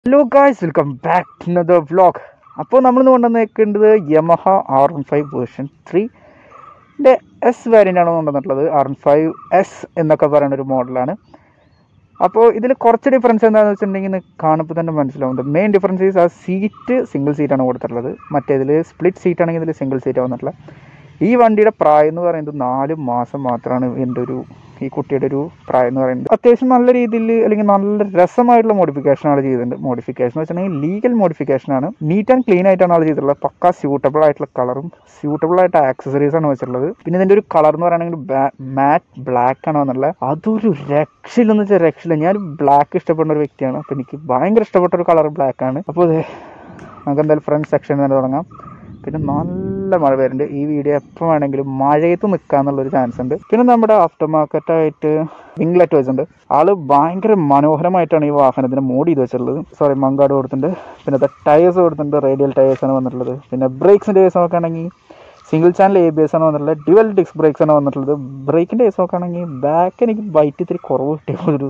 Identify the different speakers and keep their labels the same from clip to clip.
Speaker 1: Hello guys welcome back to the vlog അപ്പോൾ നമ്മൾ കൊണ്ടുവന്നേക്കേണ്ടത് Yamaha R one five version ത്രീൻ്റെ എസ് വേരിയൻ്റ് ആണ് കൊണ്ടുവന്നിട്ടുള്ളത് ആർ വൺ ഫൈവ് എസ് എന്നൊക്കെ പറയുന്ന ഒരു മോഡലാണ് അപ്പോൾ ഇതിൽ കുറച്ച് ഡിഫറൻസ് എന്താണെന്ന് വെച്ചിട്ടുണ്ടെങ്കിൽ കാണുമ്പോൾ തന്നെ മനസ്സിലാവുന്നുണ്ട് മെയിൻ ഡിഫറൻസ് ഈസ് ആ സീറ്റ് സിംഗിൾ സീറ്റാണ് കൊടുത്തിട്ടുള്ളത് മറ്റേതിൽ സ്പ്ലിറ്റ് സീറ്റ് ആണെങ്കിൽ ഇതിൽ സിംഗിൾ സീറ്റ് വന്നിട്ടുള്ളത് ഈ വണ്ടിയുടെ പ്രായം എന്ന് പറയുന്നത് നാല് മാസം മാത്രമാണ് എൻ്റെ ഒരു ഈ കുട്ടിയുടെ ഒരു പ്രായം എന്ന് പറയുന്നത് അത്യാവശ്യം നല്ല രീതിയിൽ അല്ലെങ്കിൽ നല്ല രസമായിട്ടുള്ള മോഡിഫിക്കേഷൻ ആൾ ചെയ്തിട്ടുണ്ട് മോഡിഫിക്കേഷൻ എന്ന് വെച്ചിട്ടുണ്ടെങ്കിൽ ലീഗൽ മോഡിഫിക്കേഷൻ ആണ് നീറ്റ് ആൻഡ് ക്ലീൻ ആയിട്ടാണ് ആൾ ചെയ്തിട്ടുള്ളത് പക്ക സ്യൂട്ടബിൾ ആയിട്ടുള്ള കളറും സ്യൂട്ടബിൾ ആയിട്ട് ആക്സസറീസ് ആണ് വെച്ചിട്ടുള്ളത് പിന്നെ ഇതിൻ്റെ ഒരു കളർ എന്ന് പറയുകയാണെങ്കിൽ മാറ്റ് ബ്ലാക്ക് ആണ് വന്നുള്ളത് അതൊരു രക്ഷയില്ലെന്ന് വെച്ചാൽ രക്ഷയില്ല ഞാൻ ബ്ലാക്ക് ഇഷ്ടപ്പെടുന്ന ഒരു വ്യക്തിയാണ് അപ്പോൾ എനിക്ക് ഭയങ്കര ഇഷ്ടപ്പെട്ട ഒരു കളർ ബ്ലാക്ക് ആണ് അപ്പോൾ അതെ നമുക്ക് എന്തായാലും ഫ്രണ്ട് സെക്ഷനിൽ തന്നെ തുടങ്ങാം പിന്നെ നല്ല മഴ വരുന്നുണ്ട് ഈ വീഡിയോ എപ്പോൾ വേണമെങ്കിലും മഴയത്ത് നിൽക്കാന്നുള്ളൊരു ചാൻസ് ഉണ്ട് പിന്നെ നമ്മുടെ ആഫ്റ്റർ മാർക്കറ്റായിട്ട് വിംഗ്ലെറ്റ് വെച്ചിട്ടുണ്ട് ആള് ഭയങ്കര മനോഹരമായിട്ടാണ് ഈ വാഹനത്തിന് മോഡ് ചെയ്ത് വെച്ചിട്ടുള്ളത് സോറി മങ്കാട് കൊടുത്തിട്ടുണ്ട് പിന്നെ ടയേഴ്സ് കൊടുത്തിട്ടുണ്ട് റേഡിയൽ ടയേഴ്സ് ആണ് വന്നിട്ടുള്ളത് പിന്നെ ബ്രേക്സിൻ്റെ കേസ് നോക്കുകയാണെങ്കിൽ single channel A B S ആണ് വന്നിട്ടുള്ളത് ഡ്യുവൽ ഡിസ്ക് ബ്രേക്സ് ആണ് വന്നിട്ടുള്ളത് ബ്രേക്കിൻ്റെ കേസ് നോക്കുകയാണെങ്കിൽ ബാക്ക് എനിക്ക് ബൈറ്റ് ഇത്തിരി കുറവ് കിട്ടിയ ഒരു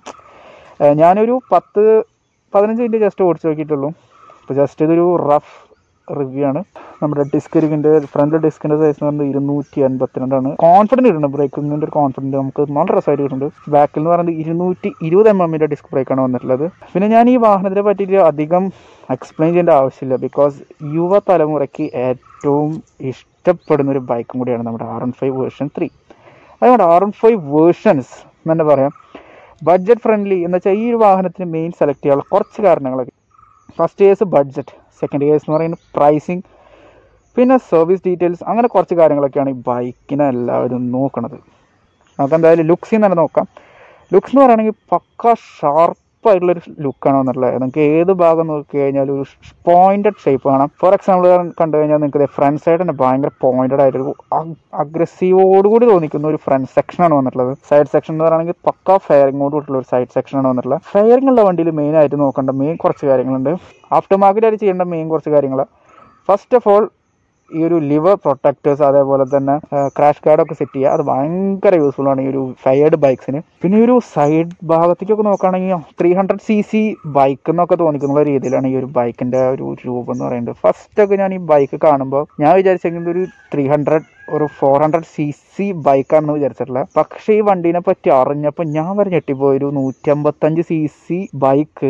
Speaker 1: ഏഹ് ഞാനൊരു പത്ത് പതിനഞ്ച് മിനിറ്റ് ജസ്റ്റ് ഓടിച്ച് നോക്കിയിട്ടുള്ളൂ അപ്പോൾ ജസ്റ്റ് ഇതൊരു റഫ് റിവ്യൂ ആണ് നമ്മുടെ ഡിസ്ക് ഇരിക്കിൻ്റെ ഫ്രണ്ട് ഡിസ്കിൻ്റെ സൈസ് എന്ന് പറയുന്നത് ഇരുന്നൂറ്റി എൺപത്തിരണ്ടാണ് കോൺഫിഡൻറ്റ് ഇടുന്നുണ്ട് ബ്രേക്കിങ്ങിൻ്റെ ഒരു കോൺഫിഡൻറ്റ് നമുക്ക് നല്ല രസമായിട്ട് കിട്ടുന്നുണ്ട് ബാക്കിൽ എന്ന് പറയുന്നത് ഇരുന്നൂറ്റി ഇരുപത് എം എമ്മിൻ്റെ ഡിസ്ക് ബ്രേക്കാണ് വന്നിട്ടുള്ളത് പിന്നെ ഞാൻ ഈ വാഹനത്തിനെ പറ്റിയിട്ട് അധികം എക്സ്പ്ലെയിൻ ചെയ്യേണ്ട ആവശ്യമില്ല ബിക്കോസ് യുവതലമുറയ്ക്ക് ഏറ്റവും ഇഷ്ടപ്പെടുന്ന ഒരു ബൈക്കും കൂടിയാണ് നമ്മുടെ R N five version three അതുകൊണ്ട് ആർ എൻ ഫൈവ് വേർഷൻസ് എന്ന് തന്നെ പറയാം ബഡ്ജറ്റ് ഫ്രണ്ട്ലി എന്ന് വെച്ചാൽ ഈ ഒരു വാഹനത്തിന് മെയിൻ സെലക്ട് ചെയ്യാനുള്ള കുറച്ച് കാരണങ്ങളൊക്കെ first years budget second years എന്ന് പറയുന്നത് പ്രൈസിങ് പിന്നെ സർവീസ് ഡീറ്റെയിൽസ് അങ്ങനെ കുറച്ച് കാര്യങ്ങളൊക്കെയാണ് ഈ ബൈക്കിനെ എല്ലാവരും നോക്കണത് നമുക്ക് എന്തായാലും ലുക്സിൽ നിന്ന് തന്നെ നോക്കാം ലുക്സ് എന്ന് പറയുകയാണെങ്കിൽ പക്ക ഷാർപ്പായിട്ടുള്ളൊരു ലുക്കാണ് വന്നിട്ടുള്ളത് നിങ്ങൾക്ക് ഏത് ഭാഗം നോക്കി കഴിഞ്ഞാൽ ഒരു പോയിന്റഡ് ഷേപ്പ് കാണാം ഫോർ എക്സാമ്പിൾ കണ്ടു കഴിഞ്ഞാൽ നിങ്ങൾക്ക് ഫ്രണ്ട് സൈഡ് തന്നെ ഭയങ്കര പോയിന്റഡ് ആയിട്ടൊരു അഗ്രസീവോടുകൂടി തോന്നിക്കുന്ന ഒരു ഫ്രണ്ട് സെക്ഷനാണ് വന്നിട്ടുള്ളത് സൈഡ് സെക്ഷൻ എന്ന് പറയുകയാണെങ്കിൽ പക്ക ഫെയറിങ്ങോട് കൂട്ടുള്ള ഒരു സൈഡ് സെക്ഷനാണ് വന്നിട്ടുള്ളത് ഫെയറിംഗ് ഉള്ള വണ്ടിയിൽ മെയിൻ ആയിട്ട് നോക്കേണ്ട മെയിൻ കുറച്ച് കാര്യങ്ങളുണ്ട് ആഫ്റ്റർ മാർക്കറ്റ് ആയിട്ട് ചെയ്യേണ്ട മെയിൻ കുറച്ച് കാര്യങ്ങൾ ഫസ്റ്റ് ഓഫ് ഓൾ ഈ ഒരു ലിവർ പ്രൊട്ടക്ടേഴ്സ് അതേപോലെ തന്നെ ക്രാഷ് ഗാർഡൊക്കെ സെറ്റ് ചെയ്യുക അത് ഭയങ്കര യൂസ്ഫുൾ ആണ് ഈ ഒരു ഫയർഡ് ബൈക്സിന് പിന്നെ ഈ ഒരു സൈഡ് ഭാഗത്തേക്കൊക്കെ നോക്കുകയാണെങ്കിൽ three hundred C C bike എന്നൊക്കെ തോന്നിക്കുന്ന രീതിയിലാണ് ഈ ഒരു ബൈക്കിന്റെ ഒരു രൂപം എന്ന് പറയുന്നത് ഫസ്റ്റ് ഒക്കെ ഞാൻ ഈ ബൈക്ക് കാണുമ്പോൾ ഞാൻ വിചാരിച്ചെങ്കിൽ ഒരു ത്രീ ഹൺഡ്രഡ് ഒരു ഫോർ ഹൺഡ്രഡ് സി സി ബൈക്കാണെന്ന് വിചാരിച്ചിട്ടില്ല പക്ഷേ ഈ വണ്ടീനെ പറ്റി അറിഞ്ഞപ്പോൾ ഞാൻ വരെ ഞെട്ടിപ്പോയി ഒരു നൂറ്റമ്പത്തഞ്ച് സി സി ബൈക്ക്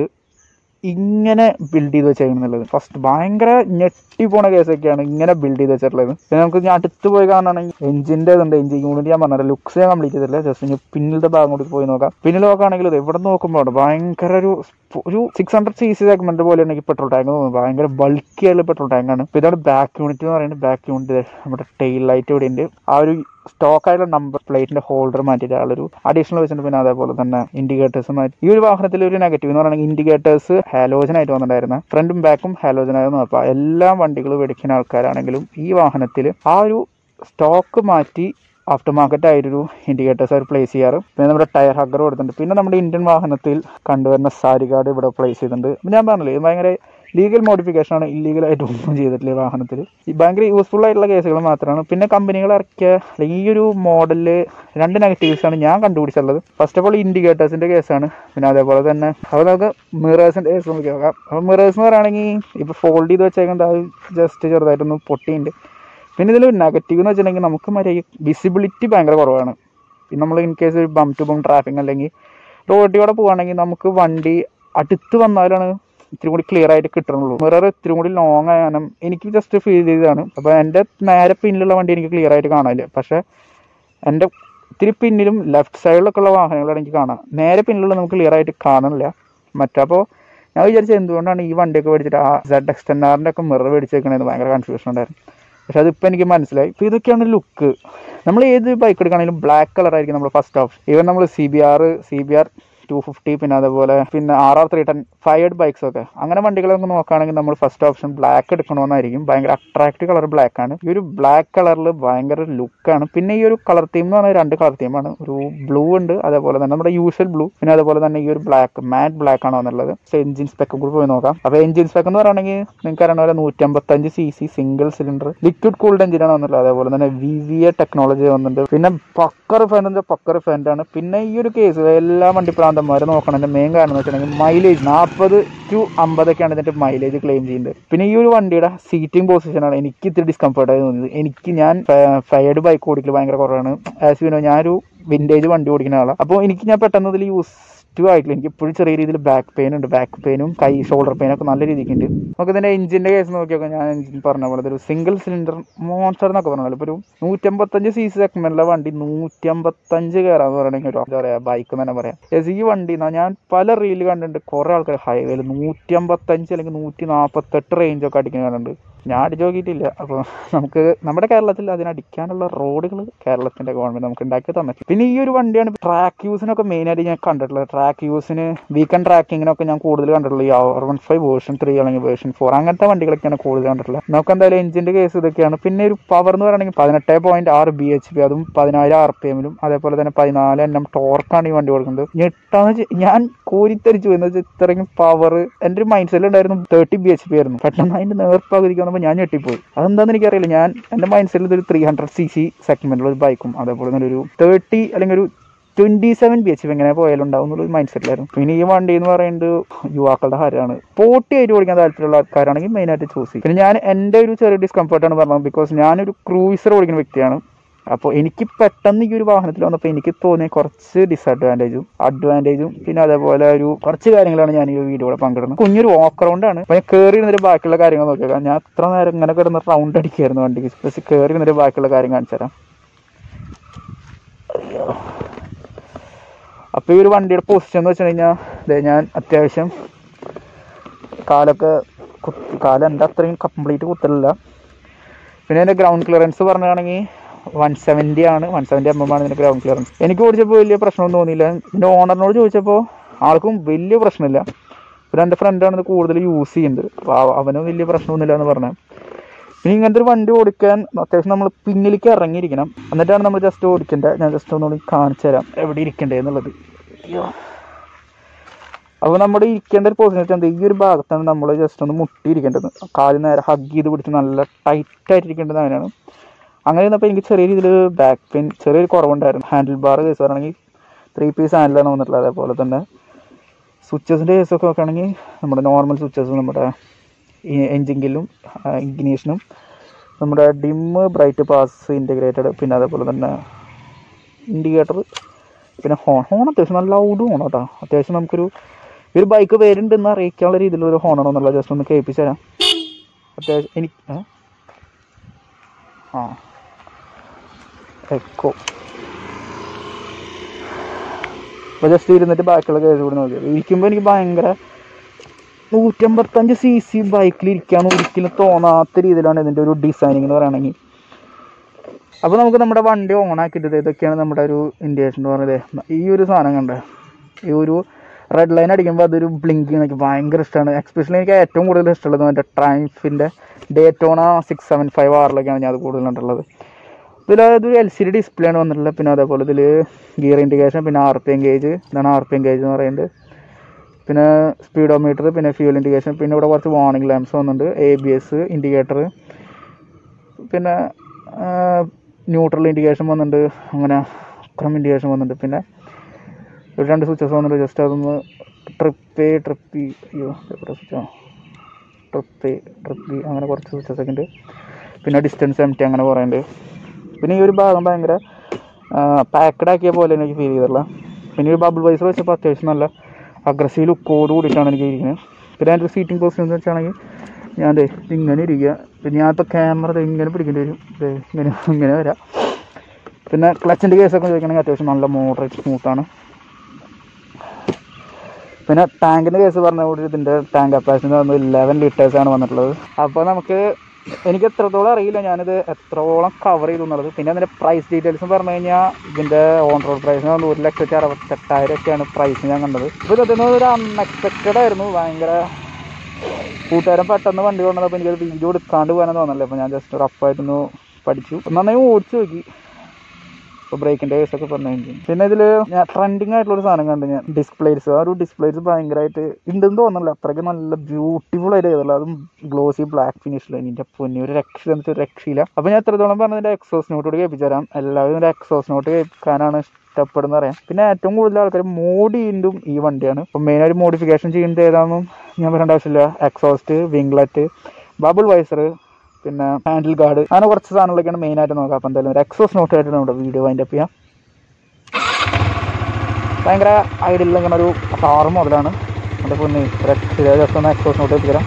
Speaker 1: ഇങ്ങനെ ബിൽഡ് ചെയ്ത് വെച്ചേക്കുന്നുള്ളത് ഫസ്റ്റ് ഭയങ്കര ഞെട്ടി പോണ കേസൊക്കെയാണ് ഇങ്ങനെ ബിൽഡ് ചെയ്ത് വെച്ചിട്ടുള്ളത് പിന്നെ നമുക്ക് ഞാൻ അടുത്ത് പോയി കാണുകയാണെങ്കിൽ എഞ്ചിൻ്റെ ഇതുണ്ട് എഞ്ചിൻ യൂണിറ്റ് ഞാൻ പറഞ്ഞത് ലുക്സ് ഞാൻ കംപ്ലീറ്റ് ചെയ്തിട്ടില്ല ജസ്റ്റ് ഇനി പിന്നിലത്തെ ഭാഗം കൂടി പോയി നോക്കാം പിന്നിൽ നോക്കുകയാണെങ്കിൽ ഇത് എവിടെ നോക്കുമ്പോൾ ഭയങ്കര ഒരു ഒരു six hundred C C segment പോലെയാണ് എനിക്ക് പെട്രോൾ ടാങ്ക് തോന്നുന്നത് ഭയങ്കര ബൾക്കി ആയിട്ടുള്ള പെട്രോൾ ടാങ്കാണ് അപ്പോൾ ഇതാണ് ബാക്ക് യൂണിറ്റ് എന്ന് പറയുന്നത് ബാക്ക് യൂണിറ്റ് നമ്മുടെ ടെയിൽ ലൈറ്റ് ഇവിടെ ഉണ്ട് ആ ഒരു സ്റ്റോക്ക് ആയിട്ടുള്ള നമ്പർ പ്ലേറ്റിന്റെ ഹോൾഡർ മാറ്റിയിട്ട് ആളൊരു അഡീഷണൽ വെച്ചിട്ടുണ്ട് പിന്നെ അതേപോലെ തന്നെ ഇൻഡിക്കേറ്റേഴ്സ് മാറ്റി ഈ ഒരു വാഹനത്തിൽ ഒരു നെഗറ്റീവ് എന്ന് പറയുന്നത് ഇൻഡിക്കേറ്റേഴ്സ് ഹാലോജൻ ആയിട്ട് വന്നിട്ടുണ്ടായിരുന്നു ഫ്രണ്ടും ബാക്കും ഹാലോജൻ ആയിരുന്നു അപ്പോൾ എല്ലാ വണ്ടികളും മേടിക്കുന്ന ആൾക്കാരാണെങ്കിലും ഈ വാഹനത്തിൽ ആ ഒരു സ്റ്റോക്ക് മാറ്റി ആഫ്റ്റർ മാർക്കറ്റ് ആയിട്ടൊരു ഇൻഡിക്കേറ്റേഴ്സ് അവർ പ്ലേസ് ചെയ്യാറ് പിന്നെ നമ്മുടെ ടയർ ഹഗ്ഗർ കൊടുത്തിട്ടുണ്ട് പിന്നെ നമ്മുടെ ഇന്ത്യൻ വാഹനത്തിൽ കണ്ടുവരുന്ന സാരി ഗാർഡ് ഇവിടെ പ്ലേസ് ചെയ്തിട്ടുണ്ട് ഞാൻ പറഞ്ഞില്ലേ ഇത് ഭയങ്കര ലീഗൽ മോഡിഫിക്കേഷൻ ആണ് ഇല്ലീഗൽ ആയിട്ട് ഒന്നും ചെയ്തിട്ടില്ല ഈ വാഹനത്തിൽ ഈ ഭയങ്കര യൂസ്ഫുൾ ആയിട്ടുള്ള കേസുകൾ മാത്രമാണ് പിന്നെ കമ്പനികൾ ഇറക്കിയ അല്ലെങ്കിൽ ഈ ഒരു മോഡലിൽ രണ്ട് നെഗറ്റീവ്സ് ആണ് ഞാൻ കണ്ടുപിടിച്ചുള്ളത് ഫസ്റ്റ് ഓഫ് ഓൾ ഇൻഡിക്കേറ്റേഴ്സിന്റെ കേസാണ് പിന്നെ അതേപോലെ തന്നെ അപ്പോൾ നമുക്ക് മിറേഴ്സിന്റെ കേസ് നമുക്ക് നോക്കാം അപ്പോൾ മിറേഴ്സ് എന്ന് പറയുകയാണെങ്കിൽ ഇപ്പോൾ ഫോൾഡ് ചെയ്ത് വെച്ചേക്കുന്നത് അത് ജസ്റ്റ് ചെറുതായിട്ടൊന്ന് പൊട്ടിയുണ്ട് പിന്നെ ഇതിൽ നെഗറ്റീവ് എന്ന് വെച്ചിട്ടുണ്ടെങ്കിൽ നമുക്ക് മറ്റേ വിസിബിലിറ്റി ഭയങ്കര കുറവാണ് പിന്നെ നമ്മൾ ഇൻ കേസ് ഒരു ബം ടു ബം ട്രാഫിക് അല്ലെങ്കിൽ റോഡിലൂടെ പോവുകയാണെങ്കിൽ നമുക്ക് വണ്ടി അടുത്ത് വന്നാലാണ് ഇത്തിരി കൂടി ക്ലിയർ ആയിട്ട് കിട്ടണുള്ളൂ മിറർ ഇത്തിരി കൂടി ലോങ് ആയാലും എനിക്ക് ജസ്റ്റ് ഫീൽ ചെയ്തതാണ് അപ്പോൾ എൻ്റെ നേരെ പിന്നിലുള്ള വണ്ടി എനിക്ക് ക്ലിയർ ആയിട്ട് കാണാനില്ല പക്ഷേ എൻ്റെ ഇത്തിരി പിന്നിലും ലെഫ്റ്റ് സൈഡിലൊക്കെ ഉള്ള വാഹനങ്ങളാണ് എനിക്ക് കാണാം നേരെ പിന്നിലുള്ള നമുക്ക് ക്ലിയർ ആയിട്ട് കാണുന്നില്ല മറ്റപ്പോൾ ഞാൻ വിചാരിച്ചത് എന്തുകൊണ്ടാണ് ഈ വണ്ടിയൊക്കെ മേടിച്ചിട്ട് ആ സെഡ് എക്സ്റ്റെൻഡാറിൻ്റെ ഒക്കെ മിറർ മേടിച്ചേക്കണേന്ന് ഭയങ്കര കൺഫ്യൂഷൻ ഉണ്ടായിരുന്നു പക്ഷെ അതിപ്പോൾ എനിക്ക് മനസ്സിലായി ഇപ്പോൾ ഇതൊക്കെയാണ് ലുക്ക് നമ്മൾ ഏത് ബൈക്ക് എടുക്കുകയാണെങ്കിലും ബ്ലാക്ക് കളർ ആയിരിക്കും നമ്മൾ ഫസ്റ്റ് ഓഫ് ഈവൻ നമ്മൾ C B R C B R two fifty പിന്നെ അതേപോലെ പിന്നെ R R three ten faired bikes ഒക്കെ അങ്ങനെ വണ്ടികളൊക്കെ നോക്കുകയാണെങ്കിൽ നമ്മൾ ഫസ്റ്റ് ഓപ്ഷൻ ബ്ലാക്ക് എടുക്കണമെന്നായിരിക്കും ഭയങ്കര അട്രാക്റ്റീവ് കളർ ബ്ലാക്ക് ആണ് ഈ ഒരു ബ്ലാക്ക് കളറിൽ ഭയങ്കര ലുക്കാണ് പിന്നെ ഈ ഒരു കളർ തീം എന്ന് പറഞ്ഞാൽ രണ്ട് കളർ തീമാണ് ഒരു ബ്ലൂ ഉണ്ട് അതേപോലെ തന്നെ നമ്മുടെ യൂഷ്വൽ ബ്ലൂ പിന്നെ അതേപോലെ തന്നെ ഈ ഒരു ബ്ലാക്ക് മാറ്റ് ബ്ലാക്ക് ആണ് വന്നുള്ളത് എഞ്ചിൻ സ്പെക്കും കൂടി പോയി നോക്കാം അപ്പോൾ എഞ്ചിൻ സ്പെക്ക് എന്ന് പറയുകയാണെങ്കിൽ നിങ്ങൾക്ക് അറിയണ പോലെ നൂറ്റമ്പത്തഞ്ച് C C single cylinder liquid cooled എഞ്ചിനാണ് വന്നുള്ളത് അതേപോലെ തന്നെ വി വി എ ടെക്നോളജി വന്നിട്ടുണ്ട് പിന്നെ പക്കർ ഫാൻ പക്കർ ഫാൻ്റെ ആണ് പിന്നെ ഈ ഒരു കേസ് എല്ലാ വണ്ടി പ്രാന്തം ചേട്ടന്മാരെ നോക്കണതിൻ്റെ മെയിൻ കാരണം എന്ന് വെച്ചിട്ടുണ്ടെങ്കിൽ മൈലേജ് നാൽപ്പത് ടു അമ്പതൊക്കെയാണ് ഇതിൻ്റെ മൈലേജ് ക്ലെയിം ചെയ്യുന്നത് പിന്നെ ഈ ഒരു വണ്ടിയുടെ സീറ്റിംഗ് പൊസിഷനാണ് എനിക്ക് ഇത്തിരി ഡിസ്കംഫർട്ടായി തോന്നിയത് എനിക്ക് ഞാൻ ഫയർഡ് ബൈക്ക് ഓടിക്കൽ ഭയങ്കര കുറവാണ് ആസ് യു നോ ഞാനൊരു വിൻറ്റേജ് വണ്ടി ഓടിക്കുന്ന ആളാണ് അപ്പോൾ എനിക്ക് ഞാൻ പെട്ടെന്ന് ഇതിൽ യൂസ് ടു ആയിട്ടില്ല എനിക്ക് ഇപ്പോഴും ചെറിയ രീതിയിൽ ബാക്ക് പെയിൻ ഉണ്ട് ബാക്ക് പെയിനും കൈ ഷോൾഡർ പെയിനും ഒക്കെ നല്ല രീതിക്ക് ഉണ്ട് നമുക്ക് ഇതിന്റെ എഞ്ചിന്റെ കേസ് നോക്കിയൊക്കെ ഞാൻ എഞ്ചിൻ പറഞ്ഞ പോലെ ഒരു സിംഗിൾ സിലിണ്ടർ മോൺസ്റ്റർ എന്നൊക്കെ പറഞ്ഞാൽ ഇപ്പോൾ ഒരു നൂറ്റമ്പത്തഞ്ച് സി സി സെഗ്മെന്റിലെ വണ്ടി നൂറ്റമ്പത്തഞ്ച് കയറാന്ന് പറയണമെങ്കിൽ ഒരു എന്താ പറയാ ബൈക്ക് തന്നെ പറയാം Yes, ഈ വണ്ടി ന്നാ ഞാൻ പല റീല് കണ്ടിട്ടുണ്ട് കുറെ ആൾക്കാർ ഹൈവേയിൽ നൂറ്റമ്പത്തഞ്ച് അല്ലെങ്കിൽ നൂറ്റി നാൽപ്പത്തെട്ട് റേഞ്ച് ഒക്കെ അടിക്കുന്ന കണ്ടിട്ടുണ്ട് ഞാൻ അടിച്ചു നോക്കിയിട്ടില്ല അപ്പോൾ നമുക്ക് നമ്മുടെ കേരളത്തിൽ അതിനടിക്കാനുള്ള റോഡുകൾ കേരളത്തിന്റെ ഗവൺമെന്റ് നമുക്ക് ഉണ്ടാക്കി തന്നിട്ടുണ്ട് പിന്നെ ഈ ഒരു വണ്ടിയാണ് ട്രാക്ക് യൂസിനൊക്കെ മെയിൻ ആയിട്ട് ഞാൻ കണ്ടിട്ടുള്ളത് ട്രാക്ക് യൂസിന് വീക്കെൻഡ് ട്രാക്കിങ്ങിനൊക്കെ ഞാൻ കൂടുതൽ കണ്ടിട്ടുള്ളത് ഈ R one five version three അല്ലെങ്കിൽ വേർഷൻ ഫോർ അങ്ങനത്തെ വണ്ടികളൊക്കെയാണ് കൂടുതൽ കണ്ടിട്ടുള്ളത് നമുക്ക് എന്തായാലും എഞ്ചിന്റെ കേസ് ഇതൊക്കെയാണ് പിന്നെ ഒരു പവർ എന്ന് പറയുകയാണെങ്കിൽ പതിനെട്ട് പോയിന്റ് ആറ് ബി എച്ച് പി അതും പതിനായിരം ആർ പി എമ്മിലും അതേപോലെ തന്നെ പതിനാല് എണ്ണം ടോർക്കാണ് ഈ വണ്ടി കൊടുക്കുന്നത് ഞെട്ടാന്ന് വെച്ചാൽ ഞാൻ കോരിത്തരിച്ചു പോയി എന്ന് വെച്ചാൽ ഇത്രയും പവർ എൻ്റെ ഒരു മൈൻഡ് സെറ്റിൽ ഉണ്ടായിരുന്നു തേർട്ടി ബി എച്ച് പി ആയിരുന്നു പെട്ടെന്ന് അതിന്റെ നേർപ്പകുതിക്ക് വന്നപ്പോൾ ഞാൻ ഞെട്ടിപ്പോയി അതെന്താണെന്ന് എനിക്കറിയില്ല ഞാൻ എൻ്റെ മൈൻഡ് സെറ്റിൽ ഇതൊരു ത്രീ ഹൺഡ്രഡ് സി സി സെഗ്മെന്റിലുള്ള ഒരു ബൈക്കും അതേപോലെ തന്നെ ഒരു തേർട്ടി അല്ലെങ്കിൽ ഒരു twenty seven B H P എങ്ങനെ പോയാലും ഉണ്ടാവും എന്നുള്ള മൈൻഡ് സെറ്റിലായിരുന്നു പിന്നെ ഈ വണ്ടി എന്ന് പറയുന്നത് യുവാക്കളുടെ ഹരമാണ് പോട്ടി ആയിട്ട് ഓടിക്കാൻ താല്പര്യമുള്ള ആൾക്കാരാണെങ്കിൽ മെയിൻ ആയിട്ട് ചൂസ് ചെയ്യും പിന്നെ ഞാൻ എൻ്റെ ഒരു ചെറിയ ഡിസ്കംഫർട്ടാണ് പറഞ്ഞത് ബിക്കോസ് ഞാനൊരു ക്രൂയിസർ ഓടിക്കുന്ന വ്യക്തിയാണ് അപ്പോൾ എനിക്ക് പെട്ടെന്ന് ഈ ഒരു വാഹനത്തിൽ വന്നപ്പോൾ എനിക്ക് തോന്നിയ കുറച്ച് ഡിസഡ്വാൻറ്റേജും അഡ്വാൻറ്റേജും പിന്നെ അതേപോലെ ഒരു കുറച്ച് കാര്യങ്ങളാണ് ഞാൻ ഈ വീഡിയോയിൽ പങ്കിടുന്നത് കുഞ്ഞൊരു വാക്ക് റൗണ്ടാണ് അപ്പോൾ ഞാൻ കയറി ഇരുന്നിട്ട് ബാക്കിയുള്ള കാര്യങ്ങൾ നോക്കിയേക്കാം ഞാൻ അത്ര നേരം ഇങ്ങനെ കിടന്ന് റൗണ്ട് അടിക്കായിരുന്നു വണ്ടിക്ക് പക്ഷേ കയറി ഇരുന്നിട്ട് ബാക്കിയുള്ള കാര്യം കാണിച്ചു തരാം അയ്യോ അപ്പോൾ ഈ ഒരു വണ്ടിയുടെ പൊസിഷൻ എന്ന് വെച്ച് കഴിഞ്ഞാൽ ദേ ഞാൻ അത്യാവശ്യം കാലൊക്കെ കുത്തി കാലം എൻ്റെ അത്രയും കംപ്ലീറ്റ് കുത്തലില്ല പിന്നെ എൻ്റെ ഗ്രൗണ്ട് ക്ലിയറൻസ് പറയുകയാണെങ്കിൽ വൺ സെവൻറ്റി ആണ് വൺ സെവൻറ്റി എം എം ആണ് ഇതിൻ്റെ ഗ്രൗണ്ട് ക്ലിയറൻസ് എനിക്ക് ഓടിച്ചപ്പോൾ വലിയ പ്രശ്നമൊന്നും തോന്നിയില്ല എൻ്റെ ഓണറിനോട് ചോദിച്ചപ്പോൾ ആൾക്കും വലിയ പ്രശ്നമില്ല പിന്നെ എൻ്റെ ഫ്രണ്ടാണ് ഇത് കൂടുതൽ യൂസ് ചെയ്യുന്നത് അപ്പോൾ അവ- അവനും വലിയ പ്രശ്നമൊന്നുമില്ല എന്ന് പറഞ്ഞത് ഇനി ഇങ്ങനത്തെ ഒരു വണ്ടി ഓടിക്കാൻ അത്യാവശ്യം നമ്മൾ പിന്നിലേക്ക് ഇറങ്ങിയിരിക്കണം എന്നിട്ടാണ് നമ്മൾ ജസ്റ്റ് ഓടിക്കേണ്ടത് ഞാൻ ജസ്റ്റ് ഒന്നുകൂടി കാണിച്ചു തരാം എവിടെ ഇരിക്കണ്ടേ എന്നുള്ളത് അയ്യോ അപ്പോൾ നമ്മുടെ ഇരിക്കേണ്ട ഒരു പൊസിഷൻ എന്താ ഈ ഒരു ഭാഗത്താണ് നമ്മൾ ജസ്റ്റ് ഒന്ന് മുട്ടിയിരിക്കേണ്ടത് കാല് നേരെ ഹഗ് ചെയ്ത് പിടിച്ച് നല്ല ടൈറ്റ് ആയിട്ടിരിക്കേണ്ടത് അങ്ങനെയാണ് അങ്ങനെ ഇരുന്നപ്പോൾ എനിക്ക് ചെറിയ രീതിയിൽ ബാക്ക് പെയിൻ ചെറിയൊരു കുറവുണ്ടായിരുന്നു ഹാൻഡിൽ ബാർ കേസ് പറയുകയാണെങ്കിൽ ത്രീ പീസ് ഹാൻഡിലാണ് വന്നിട്ടുള്ളത് അതേപോലെ തന്നെ സ്വിച്ചസിൻ്റെ കേസൊക്കെ നോക്കുകയാണെങ്കിൽ നമ്മുടെ നോർമൽ സ്വിച്ചസ് നമ്മുടെ എൻജിൻ ഗില്ലും ഇഗ്നീഷനും നമ്മുടെ ഡിമ്മ് ബ്രൈറ്റ് പാസ് ഇൻറ്റഗ്രേറ്റഡ് പിന്നെ അതേപോലെ തന്നെ ഇൻഡിക്കേറ്റർ പിന്നെ ഹോൺ ഹോൺ അത്യാവശ്യം നല്ല ലൗഡ് ഹോൺ കേട്ടോ അത്യാവശ്യം നമുക്കൊരു ഈ ഒരു ബൈക്ക് വരുന്നുണ്ടെന്ന് അറിയിക്കാനുള്ള രീതിയിലുള്ള ഒരു ഹോണാണോ എന്നുള്ളത് ജസ്റ്റ് ഒന്ന് കേൾപ്പിച്ച് തരാം അത്യാവശ്യം എനിക്ക് ഏ? ആ എക്കോ അപ്പോൾ ജസ്റ്റ് ഇരുന്നിട്ട് ബാക്കിയുള്ള കേസ് കൂടി നോക്കിയത് ഇരിക്കുമ്പോൾ എനിക്ക് ഭയങ്കര നൂറ്റമ്പത്തഞ്ച് സി സി ബൈക്കിൽ ഇരിക്കാൻ ഒരിക്കലും തോന്നാത്ത രീതിയിലാണ് ഇതിൻ്റെ ഒരു ഡിസൈനിങ് എന്ന് പറയുകയാണെങ്കിൽ അപ്പോൾ നമുക്ക് നമ്മുടെ വണ്ടി ഓൺ ആക്കിയിട്ട് ഇതൊക്കെയാണ് നമ്മുടെ ഒരു ഇൻഡിക്കേഷൻ എന്ന് പറയുന്നത് ഈ ഒരു സാധനം കണ്ടേ ഈ ഒരു റെഡ് ലൈൻ അടിക്കുമ്പോൾ അതൊരു ബ്ലിങ്കിങ് എനിക്ക് ഭയങ്കര ഇഷ്ടമാണ് എക്സ്പെഷ്യലി എനിക്ക് ഏറ്റവും കൂടുതൽ ഇഷ്ടമുള്ളത് മറ്റേ ട്രൈംഫിൻ്റെ ഡേറ്റോണ സിക്സ് സെവൻ ഫൈവ് ആറിലൊക്കെയാണ് ഞാൻ അത് കൂടുതൽ കണ്ടുള്ളത് ഇതിൽ ഒരു എൽ സി ഡി ഡിസ്പ്ലേ ആണ് വന്നിട്ടുള്ളത് പിന്നെ അതേപോലെ ഇതിൽ ഗിയർ ഇൻഡിക്കേഷൻ പിന്നെ ആർ പി എം ഗേജ് ഇതാണ് ആർ പി എം ഗേജ് എന്ന് പറയുന്നത് പിന്നെ സ്പീഡോമീറ്റർ പിന്നെ ഫ്യൂൽ ഇൻഡിക്കേഷൻ പിന്നെ ഇവിടെ കുറച്ച് വാർണിംഗ് ലാംപ്സ് വന്നിട്ടുണ്ട് എ ബി എസ് ഇൻഡിക്കേറ്റർ പിന്നെ ന്യൂട്രൽ ഇൻഡിക്കേഷൻ വന്നിട്ടുണ്ട് അങ്ങനെ അക്രം ഇൻഡിക്കേഷൻ വന്നിട്ടുണ്ട് പിന്നെ ഒരു രണ്ട് സ്വിച്ചസ് വന്നിട്ടുണ്ട് ജസ്റ്റ് അതൊന്ന് ട്രിപ്പ് എ ട്രിപ്പ് ഇ അയ്യോ എവിടെ സ്വിച്ചോ ട്രിപ്പ് എ ട്രിപ്പ് ബി അങ്ങനെ കുറച്ച് സ്വിച്ചസ് ഒക്കെ ഉണ്ട് പിന്നെ ഡിസ്റ്റൻസ് എം ടി അങ്ങനെ കുറേ ഉണ്ട് പിന്നെ ഈ ഒരു ഭാഗം ഭയങ്കര പാക്കഡ് ആക്കിയ പോലെ എനിക്ക് ഫീൽ ചെയ്തിട്ടുള്ള പിന്നെ ഈ ബബിൾ വൈസർ വെച്ചപ്പോൾ അത്യാവശ്യം നല്ല അഗ്രസീവ് ലുക്കോട് കൂടിയിട്ടാണ് എനിക്ക് ഇരിക്കുന്നത് പിന്നെ എൻ്റെ സീറ്റിംഗ് പൊസിഷൻ എന്ന് വെച്ചാണെങ്കിൽ ഞാൻ ദേ ഇങ്ങനെ ഇരിക്കുക പിന്നെ ഞാനിപ്പോൾ ക്യാമറ ദേ ഇങ്ങനെ പിടിക്കേണ്ടി വരും ദേ ഇങ്ങനെ ഇങ്ങനെ വരാം പിന്നെ ക്ലച്ചിൻ്റെ കേസൊക്കെ ചോദിക്കണമെങ്കിൽ അത്യാവശ്യം നല്ല മോഡറേറ്റ് സ്മൂത്താണ് പിന്നെ ടാങ്കിൻ്റെ കേസ് പറഞ്ഞ കൂടി ഇതിൻ്റെ ടാങ്ക് കപ്പാസിറ്റി എന്ന് ഇലവൻ ലിറ്റേഴ്സാണ് വന്നിട്ടുള്ളത് അപ്പോൾ നമുക്ക് എനിക്ക് എത്രത്തോളം അറിയില്ല ഞാനിത് എത്രത്തോളം കവർ ചെയ്തു എന്നുള്ളത് പിന്നെ അതിൻ്റെ പ്രൈസ് ഡീറ്റെയിൽസ് പറഞ്ഞു കഴിഞ്ഞാൽ ഇതിൻ്റെ ഓൺ റോഡ് പ്രൈസ് എന്ന് ഒരു ലക്ഷത്തി അറുപത്തെട്ടായിരം ഒക്കെയാണ് പ്രൈസ് ഞാൻ കണ്ടത് അപ്പോൾ ഇതൊന്നും ഒരു അൺഎക്സ്പെക്റ്റഡ് ആയിരുന്നു ഭയങ്കര കൂട്ടുകാരൻ പെട്ടെന്ന് വണ്ടി കൊണ്ടുവന്നപ്പോൾ എനിക്കൊരു വീഡിയോ എടുക്കാണ്ട് പോകാനെന്ന് തോന്നല്ലേ അപ്പോൾ ഞാൻ ജസ്റ്റ് റഫായിട്ടൊന്ന് പഠിച്ചു നന്നായി ഓടിച്ചു നോക്കി ഇപ്പോൾ ബ്രേക്കിൻ്റെ കേസൊക്കെ പറഞ്ഞു കഴിഞ്ഞു പിന്നെ ഇതിൽ ഞാൻ ട്രെൻഡിങ് ആയിട്ടുള്ള ഒരു സാധനം കണ്ടു ഞാൻ ഡിസ്പ്ലേസ് ആ ഒരു ഡിസ്പ്ലേസ് ഭയങ്കരമായിട്ട് ഉണ്ടെന്ന് തോന്നുന്നില്ല അത്രയ്ക്ക് നല്ല ബ്യൂട്ടിഫുൾ ആയിട്ട് ചെയ്തുള്ളൂ അതും ഗ്ലോസി ബ്ലാക്ക് ഫിനിഷിൽ എൻ്റെ പൊന്നി ഒരു രക്ഷ എന്നിട്ട് ഒരു രക്ഷയില്ല അപ്പോൾ ഞാൻ എത്രത്തോളം പറഞ്ഞതിൻ്റെ എക്സോസ് നോട്ടോട് കേൾപ്പിച്ചു തരാം എല്ലാവരും ഇതിൻ്റെ എക്സോസ് നോട്ട് കേൾക്കാനാണ് ഇഷ്ടപ്പെടുന്ന പറയാം പിന്നെ ഏറ്റവും കൂടുതൽ ആൾക്കാർ മോഡ് ചെയ്യുന്നതും ഈ വണ്ടിയാണ് അപ്പം മെയിനായിട്ട് മോഡിഫിക്കേഷൻ ചെയ്യുന്നത് ഏതാണെന്നും ഞാൻ പറയേണ്ട ആവശ്യമില്ല എക്സോസ്റ്റ് വിംഗ്ലറ്റ് ബബിൾ വൈസർ പിന്നെ ഹാൻഡിൽ ഗാർഡ് അങ്ങനെ കുറച്ച് സാധനങ്ങളൊക്കെയാണ് മെയിനായിട്ട് നോക്കുക അപ്പം എന്തായാലും ഒരു എക്സോസ് നോട്ട് ആയിട്ട് നമ്മുടെ വീഡിയോ വൈൻഡ് അപ്പ് ചെയ്യാം ഭയങ്കര ഐഡിയൽ ഇങ്ങനെ ഒരു കാറ് മുതലാണ് എൻ്റെ പൊന്നി ജസ്റ്റ് ഒന്ന് എക്സോസ് നോട്ട് എത്തിത്തരാം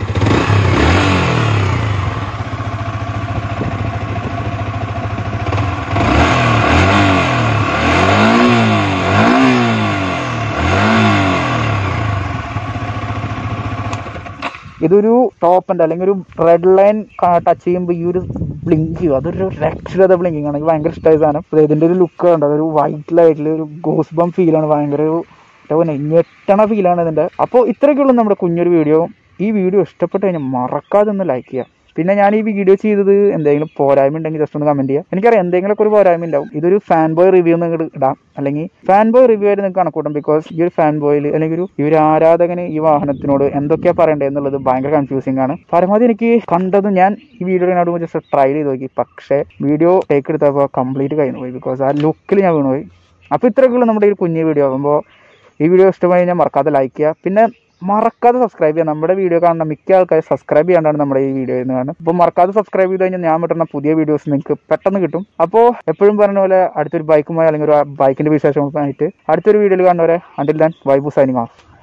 Speaker 1: ഇതൊരു ടോപ്പ് ഉണ്ട് അല്ലെങ്കിൽ ഒരു റെഡ് ലൈൻ ടച്ച് ചെയ്യുമ്പോൾ ഈ ഒരു ബ്ലിങ്ക് ചെയ്യും അതൊരു രക്ഷകത ബ്ലിങ്കിങ് ആണ് എനിക്ക് ഭയങ്കര ഇഷ്ടമായ സാധനം അപ്പോൾ ഇതിൻ്റെ ഒരു ലുക്ക് ഉണ്ട് അതൊരു വൈറ്റ് ലൈറ്റിൽ ഒരു ഗോസ് ബം ഫീലാണ് ഭയങ്കര ഒരു എന്താ പറയുക ഞെട്ടണ ഫീലാണ് ഇതിൻ്റെ അപ്പോൾ ഇത്രയൊക്കെയുള്ളൂ നമ്മുടെ കുഞ്ഞൊരു വീഡിയോ ഈ വീഡിയോ ഇഷ്ടപ്പെട്ട് കഴിഞ്ഞാൽ മറക്കാതെ ഒന്ന് ലൈക്ക് ചെയ്യുക പിന്നെ ഞാൻ ഈ വീഡിയോ ചെയ്തത് എന്തെങ്കിലും പോരായ്മ ഉണ്ടെങ്കിൽ ജസ്റ്റ് ഒന്ന് കമന്റ് ചെയ്യുക എനിക്കറിയാം എന്തെങ്കിലുമൊക്കെ ഒരു പോരായ്മ ഉണ്ടാവും ഇതൊരു ഫാൻ ബോയ് റിവ്യൂ എന്ന് ഇങ്ങോട്ട് ഇടാം അല്ലെങ്കിൽ ഫാൻ ബോയ് റിവ്യൂ ആയിട്ട് നിങ്ങൾക്ക് കണക്കൂട്ടും ബിക്കോസ് ഈ ഒരു ഫാൻ ബോയിൽ അല്ലെങ്കിൽ ഒരു ഈ ഒരു ആരാധകന് ഈ വാഹനത്തിനോട് എന്തൊക്കെയാ പറയണ്ടത് എന്നുള്ളത് ഭയങ്കര കൺഫ്യൂസിംഗ് ആണ് പരമാവധി എനിക്ക് കണ്ടത് ഞാൻ ഈ വീഡിയോ ജസ്റ്റ് ട്രൈ ചെയ്ത് നോക്കി പക്ഷേ വീഡിയോ ടേക്ക് എടുത്തപ്പോൾ കംപ്ലീറ്റ് കഴിഞ്ഞു പോയി ബിക്കോസ് ആ ലുക്കിൽ ഞാൻ വീണുപോയി അപ്പോൾ ഇത്രയൊക്കെയുള്ളൂ നമ്മുടെ ഈ കുഞ്ഞു വീഡിയോ ആകുമ്പോൾ ഈ വീഡിയോ ഇഷ്ടമായി കഴിഞ്ഞാൽ മറക്കാതെ ലൈക്ക് ചെയ്യുക പിന്നെ മറക്കാതെ സബ്സ്ക്രൈബ് ചെയ്യുക നമ്മുടെ വീഡിയോ കാണുന്ന മിക്ക ആൾക്കാർ സബ്സ്ക്രൈബ് ചെയ്യാണ്ടാണ് നമ്മുടെ ഈ വീഡിയോ എന്ന് കാണുന്നത് അപ്പോൾ മറക്കാതെ സബ്സ്ക്രൈബ് ചെയ്ത് കഴിഞ്ഞാൽ ഞാൻ വിട്ടുന്ന പുതിയ വീഡിയോസ് നിങ്ങൾക്ക് പെട്ടെന്ന് കിട്ടും അപ്പോൾ എപ്പോഴും പറഞ്ഞ പോലെ അടുത്തൊരു ബൈക്കുമായി അല്ലെങ്കിൽ ഒരു ബൈക്കിന്റെ വിശേഷമായിട്ട് അടുത്തൊരു വീഡിയോയിൽ കാണുന്നവരെ അണ്ടിൽ ദാൻ വൈബു സൈനിങ് ഓഫ്